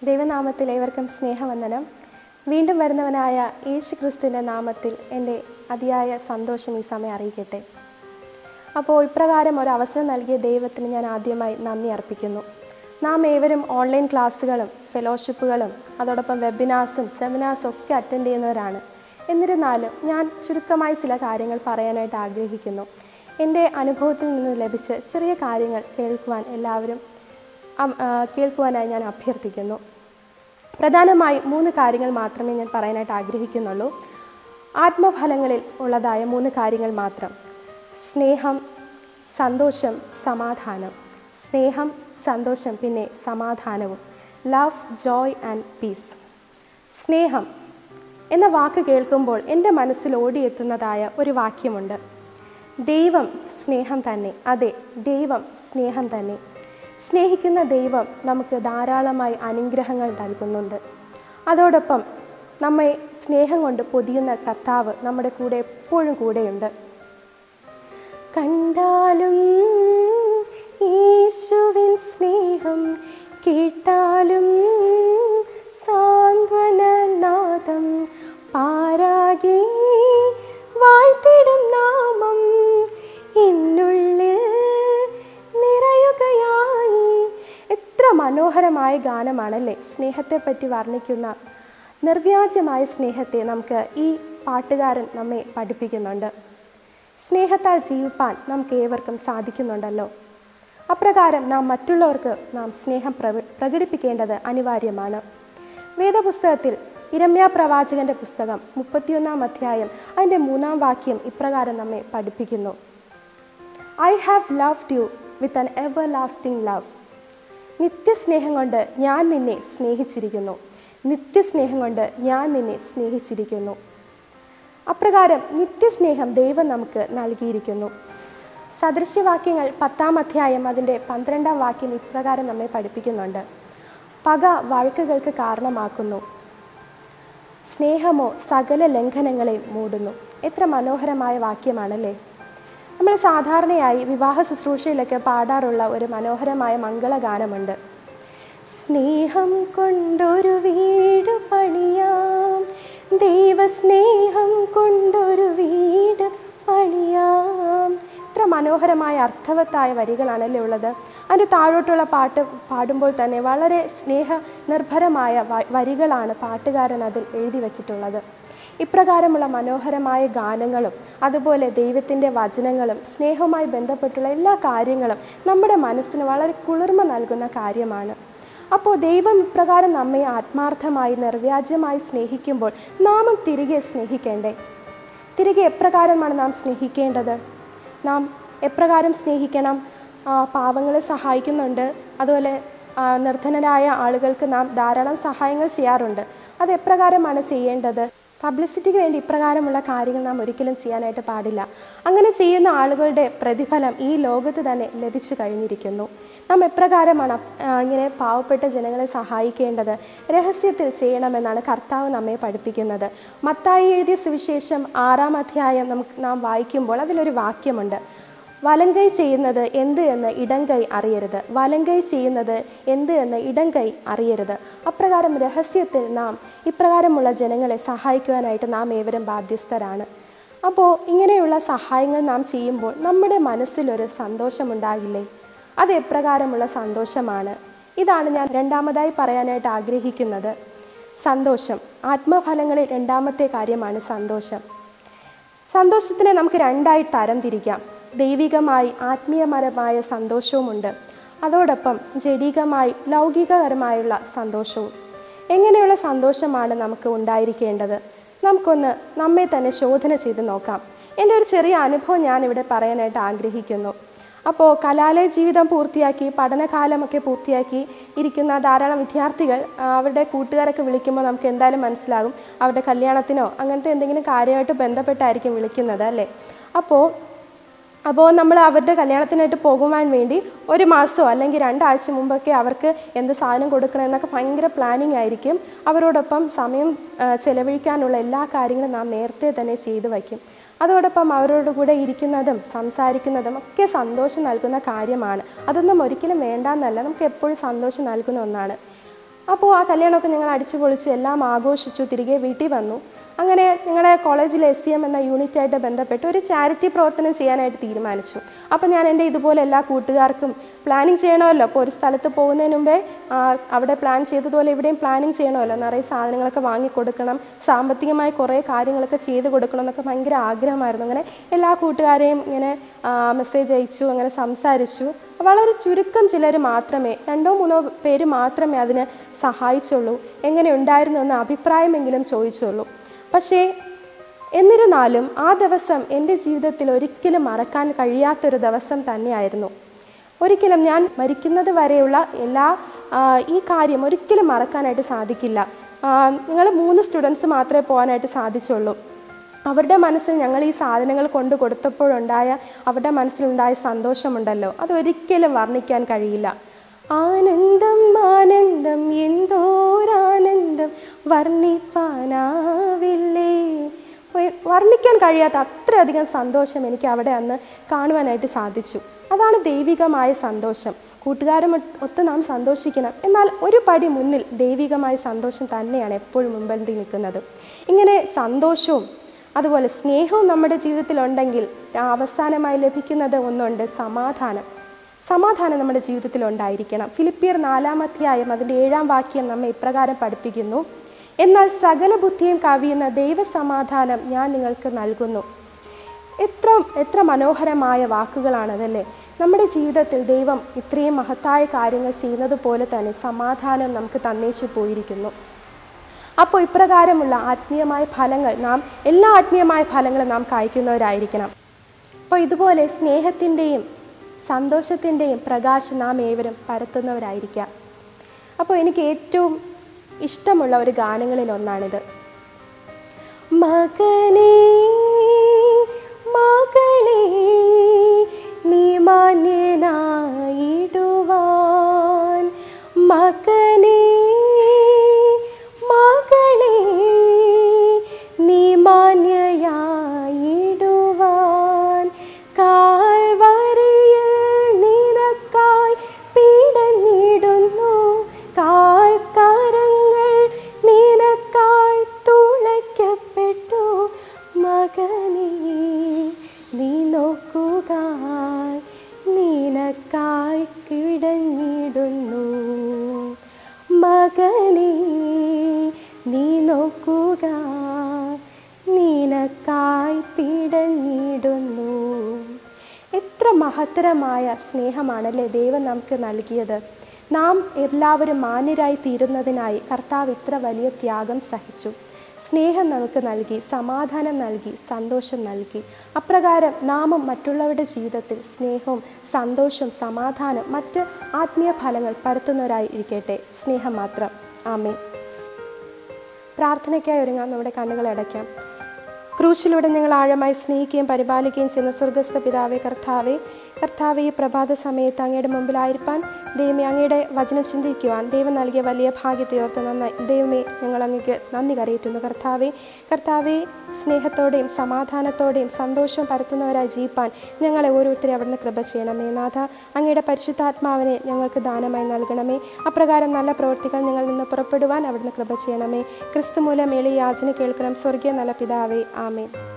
ദൈവനാമത്തിൽ ഏവർക്കും സ്നേഹവന്ദനം വീണ്ടും വരുന്നവനായ യേശു ക്രിസ്തുവിൻ്റെ നാമത്തിൽ എൻ്റെ അതിയായ സന്തോഷം ഈ സമയം അറിയിക്കട്ടെ അപ്പോൾ ഇപ്രകാരം ഒരു അവസരം നൽകിയ ദൈവത്തിന് ഞാൻ ആദ്യമായി നന്ദി അർപ്പിക്കുന്നു നാം ഏവരും ഓൺലൈൻ ക്ലാസ്സുകളും ഫെലോഷിപ്പുകളും അതോടൊപ്പം വെബിനാർസും സെമിനാർസും ഒക്കെ അറ്റൻഡ് ചെയ്യുന്നവരാണ് എന്നിരുന്നാലും ഞാൻ ചുരുക്കമായി ചില കാര്യങ്ങൾ പറയാനായിട്ട് ആഗ്രഹിക്കുന്നു എൻ്റെ അനുഭവത്തിൽ നിന്ന് ലഭിച്ച ചെറിയ കാര്യങ്ങൾ കേൾക്കുവാൻ എല്ലാവരും അം- ആ, കേൾക്കുവാനായി ഞാൻ അഭ്യർത്ഥിക്കുന്നു പ്രധാനമായി മൂന്ന് കാര്യങ്ങൾ മാത്രമേ ഞാൻ പറയാനായിട്ട് ആഗ്രഹിക്കുന്നുള്ളൂ ആത്മഫലങ്ങളിൽ ഉള്ളതായ മൂന്ന് കാര്യങ്ങൾ മാത്രം സ്നേഹം സന്തോഷം സമാധാനം സ്നേഹം സന്തോഷം പിന്നെ സമാധാനവും ലവ് ജോയ് ആൻഡ് പീസ് സ്നേഹം എന്ന വാക്ക് കേൾക്കുമ്പോൾ എൻ്റെ മനസ്സിൽ ഓടിയെത്തുന്നതായ ഒരു വാക്യമുണ്ട് ദൈവം സ്നേഹം തന്നെ അതെ ദൈവം സ്നേഹം തന്നെ സ്നേഹിക്കുന്ന ദൈവം നമുക്ക് ധാരാളമായി അനുഗ്രഹങ്ങൾ നൽകുന്നുണ്ട് അതോടൊപ്പം നമ്മെ സ്നേഹം കൊണ്ട് പൊതിയുന്ന കർത്താവ് നമ്മുടെ കൂടെ എപ്പോഴും കൂടെയുണ്ട് കണ്ടാലും യേശുവിൻ സ്നേഹം കേട്ടാലും സാന്ത്വനനാദം പാരാകെ വാഴ്ത്തിടും നാമം എന്നുള്ളിൽ നിറയുകയായി എത്ര മനോഹരമായ ഗാനമാണല്ലേ സ്നേഹത്തെപ്പറ്റി വർണ്ണിക്കുന്ന നിർവ്യാജമായ സ്നേഹത്തെ നമുക്ക് ഈ പാട്ടുകാരൻ നമ്മെ പഠിപ്പിക്കുന്നുണ്ട് സ്നേഹത്താൽ ജീവിപ്പാൻ നമുക്ക് ഏവർക്കും സാധിക്കുന്നുണ്ടല്ലോ അപ്രകാരം നാം മറ്റുള്ളവർക്ക് നാം സ്നേഹം പ്രവ- പ്രകടിപ്പിക്കേണ്ടത് അനിവാര്യമാണ് വേദപുസ്തകത്തിൽ ഇരമ്യ പ്രവാചകന്റെ പുസ്തകം മുപ്പത്തിയൊന്നാം അധ്യായം അതിൻ്റെ മൂന്നാം വാക്യം ഇപ്രകാരം നമ്മെ പഠിപ്പിക്കുന്നു I have loved you with an everlasting love നിത്യസ്നേഹം കൊണ്ട് ഞാൻ നിന്നെ സ്നേഹിച്ചിരിക്കുന്നു നിത്യസ്നേഹം കൊണ്ട് ഞാൻ നിന്നെ സ്നേഹിച്ചിരിക്കുന്നു അപ്രകാരം നിത്യസ്നേഹം ദൈവം നമുക്ക് നൽകിയിരിക്കുന്നു സദൃശ്യവാക്യങ്ങൾ പത്താം അധ്യായം അതിൻ്റെ പന്ത്രണ്ടാം വാക്യം ഇപ്രകാരം നമ്മെ പഠിപ്പിക്കുന്നുണ്ട് പക വഴക്കുകൾക്ക് കാരണമാക്കുന്നു സ്നേഹമോ സകല ലംഘനങ്ങളെയും മൂടുന്നു എത്ര മനോഹരമായ വാക്യമാണല്ലേ നമ്മൾ സാധാരണയായി വിവാഹ ശുശ്രൂഷയിലൊക്കെ പാടാറുള്ള ഒരു മനോഹരമായ മംഗളഗാനമുണ്ട് സ്നേഹം കൊണ്ടൊരു വീട് പണിയാം ദൈവസ്നേഹം കൊണ്ടൊരു വീട് പണിയാം ഇത്ര മനോഹരമായ അർത്ഥവത്തായ വരികളാണല്ലേ ഉള്ളത് അതിൻ്റെ താഴോട്ടുള്ള പാട്ട് പാടുമ്പോൾ തന്നെ വളരെ സ്നേഹ നിർഭരമായ വ- വരികളാണ് പാട്ടുകാരൻ അതിൽ എഴുതി വച്ചിട്ടുള്ളത് ഇപ്രകാരമുള്ള മനോഹരമായ ഗാനങ്ങളും അതുപോലെ ദൈവത്തിൻ്റെ വചനങ്ങളും സ്നേഹവുമായി ബന്ധപ്പെട്ടുള്ള എല്ലാ കാര്യങ്ങളും നമ്മുടെ മനസ്സിന് വളരെ കുളിർമ നൽകുന്ന കാര്യമാണ് അപ്പോൾ ദൈവം ഇപ്രകാരം നമ്മെ ആത്മാർത്ഥമായി നിർവ്യാജ്യമായി സ്നേഹിക്കുമ്പോൾ നാമും തിരികെ സ്നേഹിക്കേണ്ടേ തിരികെ എപ്രകാരമാണ് നാം സ്നേഹിക്കേണ്ടത് നാം എപ്രകാരം സ്നേഹിക്കണം ആ, പാവങ്ങളെ സഹായിക്കുന്നുണ്ട് അതുപോലെ ആ, നിർധനരായ ആളുകൾക്ക് നാം ധാരാളം സഹായങ്ങൾ ചെയ്യാറുണ്ട് അത് എപ്രകാരമാണ് ചെയ്യേണ്ടത് പബ്ലിസിറ്റിക്ക് വേണ്ടി ഇപ്രകാരമുള്ള കാര്യങ്ങൾ നാം ഒരിക്കലും ചെയ്യാനായിട്ട് പാടില്ല അങ്ങനെ ചെയ്യുന്ന ആളുകളുടെ പ്രതിഫലം ഈ ലോകത്ത് തന്നെ ലഭിച്ചു കഴിഞ്ഞിരിക്കുന്നു നാം എപ്രകാരമാണ് അപ്- ആ, ഇങ്ങനെ പാവപ്പെട്ട ജനങ്ങളെ സഹായിക്കേണ്ടത് രഹസ്യത്തിൽ ചെയ്യണമെന്നാണ് കർത്താവ് നമ്മെ പഠിപ്പിക്കുന്നത് മത്തായി എഴുതിയ സുവിശേഷം ആറാം അധ്യായം നമുക്ക് നാം വായിക്കുമ്പോൾ അതിലൊരു വാക്യമുണ്ട് വലങ്കൈ ചെയ്യുന്നത് എന്ത് എന്ന് ഇടങ്കൈ അറിയരുത് വലങ്കൈ ചെയ്യുന്നത് എന്ത് എന്ന് ഇടങ്കൈ അറിയരുത് അപ്രകാരം രഹസ്യത്തിൽ നാം ഇപ്രകാരമുള്ള ജനങ്ങളെ സഹായിക്കുവാനായിട്ട് നാം ഏവരും ബാധ്യസ്ഥരാണ് അപ്പോൾ ഇങ്ങനെയുള്ള സഹായങ്ങൾ നാം ചെയ്യുമ്പോൾ നമ്മുടെ മനസ്സിലൊരു സന്തോഷമുണ്ടാകില്ലേ അത് എപ്രകാരമുള്ള സന്തോഷമാണ് ഇതാണ് ഞാൻ രണ്ടാമതായി പറയാനായിട്ട് ആഗ്രഹിക്കുന്നത് സന്തോഷം ആത്മഫലങ്ങളിൽ രണ്ടാമത്തെ കാര്യമാണ് സന്തോഷം സന്തോഷത്തിനെ നമുക്ക് രണ്ടായി തരം തിരിക്കാം ദൈവികമായി ആത്മീയപരമായ സന്തോഷവുമുണ്ട് അതോടൊപ്പം ജഡികമായി ലൗകികപരമായുള്ള സന്തോഷവും എങ്ങനെയുള്ള സന്തോഷമാണ് നമുക്ക് ഉണ്ടായിരിക്കേണ്ടത് നമുക്കൊന്ന് നമ്മെ തന്നെ ശോധന ചെയ്ത് നോക്കാം എൻ്റെ ഒരു ചെറിയ അനുഭവം ഞാൻ ഇവിടെ പറയാനായിട്ട് ആഗ്രഹിക്കുന്നു അപ്പോൾ കലാലയ ജീവിതം പൂർത്തിയാക്കി പഠനകാലമൊക്കെ പൂർത്തിയാക്കി ഇരിക്കുന്ന ധാരാളം വിദ്യാർത്ഥികൾ ആ, അവരുടെ കൂട്ടുകാരൊക്കെ വിളിക്കുമ്പോൾ നമുക്ക് എന്തായാലും മനസ്സിലാകും അവരുടെ കല്യാണത്തിനോ അങ്ങനത്തെ എന്തെങ്കിലും കാര്യമായിട്ട് ബന്ധപ്പെട്ടായിരിക്കും വിളിക്കുന്നത് അല്ലേ അപ്പോൾ അപ്പോൾ നമ്മൾ അവരുടെ കല്യാണത്തിനായിട്ട് പോകുവാൻ വേണ്ടി ഒരു മാസമോ അല്ലെങ്കിൽ രണ്ടാഴ്ച മുമ്പൊക്കെ അവർക്ക് എന്ത് സാധനം കൊടുക്കണം എന്നൊക്കെ ഭയങ്കര പ്ലാനിങ് ആയിരിക്കും അവരോടൊപ്പം സമയം ആ, ചെലവഴിക്കാനുള്ള എല്ലാ കാര്യങ്ങളും നാം നേരത്തെ തന്നെ ചെയ്തു വയ്ക്കും അതോടൊപ്പം അവരോട് കൂടെ ഇരിക്കുന്നതും സംസാരിക്കുന്നതും ഒക്കെ സന്തോഷം നൽകുന്ന കാര്യമാണ് അതൊന്നും ഒരിക്കലും വേണ്ടാന്നല്ല നമുക്ക് എപ്പോഴും സന്തോഷം നൽകുന്ന ഒന്നാണ് അപ്പോൾ ആ കല്യാണമൊക്കെ ഞങ്ങൾ അടിച്ചു പൊളിച്ചു എല്ലാം ആഘോഷിച്ചു തിരികെ വീട്ടിൽ വന്നു അങ്ങനെ ഞങ്ങളുടെ കോളേജിലെ എസ് സി എം എന്ന യൂണിറ്റായിട്ട് ബന്ധപ്പെട്ട് ഒരു ചാരിറ്റി പ്രവർത്തനം ചെയ്യാനായിട്ട് തീരുമാനിച്ചു അപ്പോൾ ഞാൻ എൻ്റെ ഇതുപോലെ എല്ലാ കൂട്ടുകാർക്കും പ്ലാനിങ് ചെയ്യണമല്ലോ അപ്പോൾ ഒരു സ്ഥലത്ത് പോകുന്നതിന് മുമ്പേ ആ, അവിടെ പ്ലാൻ ചെയ്തതുപോലെ ഇവിടെയും പ്ലാനിങ് ചെയ്യണമല്ലോ നിറയെ സാധനങ്ങളൊക്കെ വാങ്ങിക്കൊടുക്കണം സാമ്പത്തികമായി കുറേ കാര്യങ്ങളൊക്കെ ചെയ്ത് കൊടുക്കണം എന്നൊക്കെ ഭയങ്കര ആഗ്രഹമായിരുന്നു അങ്ങനെ എല്ലാ കൂട്ടുകാരെയും ഇങ്ങനെ മെസ്സേജ് അയച്ചു അങ്ങനെ സംസാരിച്ചു വളരെ ചുരുക്കം ചിലർ മാത്രമേ രണ്ടോ മൂന്നോ പേര് മാത്രമേ അതിന് സഹായിച്ചുള്ളൂ എങ്ങനെ ഉണ്ടായിരുന്നു എന്ന അഭിപ്രായമെങ്കിലും ചോദിച്ചുള്ളൂ പക്ഷേ എന്നിരുന്നാലും ആ ദിവസം എൻ്റെ ജീവിതത്തിൽ ഒരിക്കലും മറക്കാൻ കഴിയാത്തൊരു ദിവസം തന്നെയായിരുന്നു ഒരിക്കലും ഞാൻ മരിക്കുന്നത് വരെയുള്ള എല്ലാ ആ, ഈ കാര്യം ഒരിക്കലും മറക്കാനായിട്ട് സാധിക്കില്ല നിങ്ങൾ മൂന്ന് സ്റ്റുഡൻസ് മാത്രമേ പോകാനായിട്ട് സാധിച്ചുള്ളൂ അവരുടെ മനസ്സിൽ ഞങ്ങൾ ഈ സാധനങ്ങൾ കൊണ്ട് കൊടുത്തപ്പോഴുണ്ടായ അവരുടെ മനസ്സിലുണ്ടായ സന്തോഷമുണ്ടല്ലോ അതൊരിക്കലും വർണ്ണിക്കാൻ കഴിയില്ല ആനന്ദം ആനന്ദം എന്തോരാനന്ദം വർണ്ണിപ്പാനാവില്ലേ ഒ- വർണ്ണിക്കാൻ കഴിയാത്ത അത്രയധികം സന്തോഷം എനിക്ക് അവിടെ അന്ന് കാണുവാനായിട്ട് സാധിച്ചു അതാണ് ദൈവികമായ സന്തോഷം കൂട്ടുകാരും ഒത്ത് ഒത്ത് നാം സന്തോഷിക്കണം എന്നാൽ ഒരു പടി മുന്നിൽ ദൈവികമായ സന്തോഷം തന്നെയാണ് എപ്പോഴും മുമ്പന്തി നിൽക്കുന്നത് ഇങ്ങനെ സന്തോഷവും അതുപോലെ സ്നേഹവും നമ്മുടെ ജീവിതത്തിലുണ്ടെങ്കിൽ അവസാനമായി ലഭിക്കുന്നത് ഒന്നുണ്ട് സമാധാനം സമാധാനം നമ്മുടെ ജീവിതത്തിൽ ഉണ്ടായിരിക്കണം ഫിലിപ്പിയർ നാലാം അധ്യായം അതിൻ്റെ ഏഴാം വാക്യം നമ്മെ ഇപ്രകാരം പഠിപ്പിക്കുന്നു എന്നാൽ സകല ബുദ്ധിയും കവിയുന്ന ദൈവസമാധാനം ഞാൻ നിങ്ങൾക്ക് നൽകുന്നു എത്ര എത്ര മനോഹരമായ വാക്കുകളാണതല്ലേ നമ്മുടെ ജീവിതത്തിൽ ദൈവം ഇത്രയും മഹത്തായ കാര്യങ്ങൾ ചെയ്യുന്നത് പോലെ തന്നെ സമാധാനം നമുക്ക് തന്നേച്ചു പോയിരിക്കുന്നു അപ്പോൾ ഇപ്രകാരമുള്ള ആത്മീയമായ ഫലങ്ങൾ നാം എല്ലാ ആത്മീയമായ ഫലങ്ങളും നാം കായ്ക്കുന്നവരായിരിക്കണം അപ്പോൾ ഇതുപോലെ സ്നേഹത്തിൻ്റെയും സന്തോഷത്തിൻ്റെയും പ്രകാശം നാം ഏവരും പരത്തുന്നവരായിരിക്കാം അപ്പോൾ എനിക്ക് ഏറ്റവും ഇഷ്ടമുള്ള ഒരു ഗാനങ്ങളിൽ ഒന്നാണിത് മകനേ മകളേ നീ മാന്യനായിടുവാൻ മകനേ മകളേ നീ മാന്യയായിടുവാൻ കാൽവരിയിൽ നിനക്കായി പീഡഞ്ഞിടുന്നു കാൽക്കരങ്ങൾ നിനക്കായി തുളയ്ക്കപ്പെട്ടു മകനേ നീ നോക്കുക നിനക്കായി കിടഞ്ഞിടുന്നു മകനേ നീ നോക്കുക നിനക്കായി പിടഞ്ഞിടുന്നു എത്ര മഹത്തരമായ സ്നേഹമാണല്ലേ ദൈവം നമുക്ക് നൽകിയത് നാം എല്ലാവരും മാന്യരായി തീരുന്നതിനായി കർത്താവ് ഇത്ര വലിയ ത്യാഗം സഹിച്ചു സ്നേഹം നമുക്ക് നൽകി സമാധാനം നൽകി സന്തോഷം നൽകി അപ്രകാരം നാമും മറ്റുള്ളവരുടെ ജീവിതത്തിൽ സ്നേഹവും സന്തോഷവും സമാധാനം മറ്റ് ആത്മീയ ഫലങ്ങൾ പരത്തുന്നവരായി ഇരിക്കട്ടെ സ്നേഹം മാത്രം ആമേ പ്രാർത്ഥനയ്ക്കായി ഒരുങ്ങാൻ നമ്മുടെ കണ്ണുകൾ അടയ്ക്കാം ക്രൂശിലൂടെ ഞങ്ങൾ ആഴമായി സ്നേഹിക്കുകയും പരിപാലിക്കുകയും ചെയ്യുന്ന സ്വർഗസ്ഥ പിതാവേ കർത്താവേ കർത്താവെ ഈ പ്രഭാത സമയത്ത് അങ്ങയുടെ മുമ്പിലായിരിക്കാൻ ദൈവമേ അങ്ങയുടെ വചനം ചിന്തിക്കുവാൻ ദൈവം നൽകിയ വലിയ ഭാഗ്യത്തെ ഓർത്ത് നന്നായി ദൈവമേ ഞങ്ങൾ അങ്ങക്ക് നന്ദി കരയിട്ടുന്നു കർത്താവെ കർത്താവെ സ്നേഹത്തോടെയും സമാധാനത്തോടെയും സന്തോഷം പരത്തുന്നവരായി ജീവിപ്പാൻ ഞങ്ങളെ ഓരോരുത്തരെയും അവിടുന്ന് കൃപ ചെയ്യണമേ നാഥ അങ്ങയുടെ പരിശുദ്ധാത്മാവിനെ ഞങ്ങൾക്ക് ദാനമായി നൽകണമേ അപ്രകാരം നല്ല പ്രവൃത്തികൾ ഞങ്ങളിൽ നിന്ന് പുറപ്പെടുവാൻ അവിടുന്ന് കൃപ ചെയ്യണമേ ക്രിസ്തു മൂലം എളിയ യാചന കേൾക്കണം സ്വർഗീയ നല്ല പിതാവേ ആമേൻ